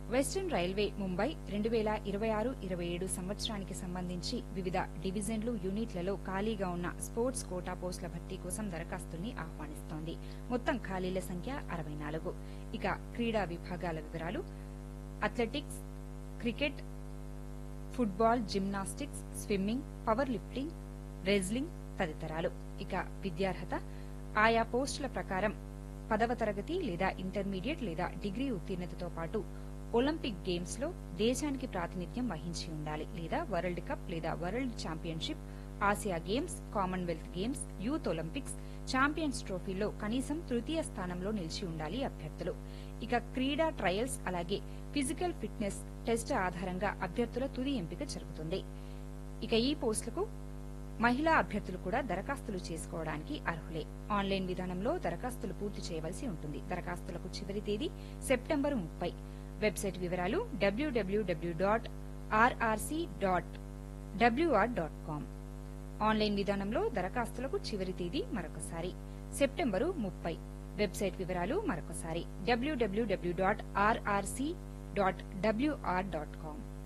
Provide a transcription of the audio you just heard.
western railway Mumbai రెండు వేల ఇరవై ఆరు ఇరవై ఏడు సంవత్సరానికి సంబంధించి వివిధ డివిజన్లు యూనిట్లలో ఖాళీగా ఉన్న స్పోర్ట్స్ కోటా పోస్టుల భర్తీ కోసం దరఖాస్తుల్ని ఆహ్వానిస్తోంది మొత్తం ఖాళీల సంఖ్య అరవై నాలుగు ఇక క్రీడా విభాగాల వివరాలు athletics cricket football gymnastics swimming power lifting wrestling తదితరాలు ఇక విద్యార్హత ఆయా పోస్టుల ప్రకారం పదవ తరగతి లేదా ఇంటర్మీడియట్ లేదా డిగ్రీ ఉత్తీర్ణతతో పాటు ఒలింపిక్ గేమ్స్ లో దేశానికి ప్రాతినిధ్యం వహించి ఉండాలి లేదా వరల్డ్ కప్ లేదా world championship Asia games Commonwealth games youth Olympics champions ట్రోఫీలో కనీసం తృతీయ స్థానంలో నిలిచి ఉండాలి అభ్యర్థులు ఇక క్రీడా ట్రయల్స్ అలాగే ఫిజికల్ ఫిట్నెస్ టెస్ట్ ఆధారంగా అభ్యర్థుల తుది ఎంపిక జరుగుతుంది ఇక ఈ పోస్టులకు మహిళా అభ్యర్థులు కూడా దరఖాస్తులు చేసుకోవడానికి అర్హులే ఆన్లైన్ విధానంలో దరఖాస్తులు పూర్తి చేయవలసి ఉంటుంది దరఖాస్తులకు చివరి తేదీ సెప్టెంబర్ ముప్పై వెబ్సైట్ వివరాలు W W W dot RRC dot WR dot com online విధానంలో దరఖాస్తులకు చివరి తేదీ మరొకసారి సెప్టెంబరు ముప్పై వెబ్సైట్ వివరాలు మరొకసారి W W W dot RRC dot WR dot com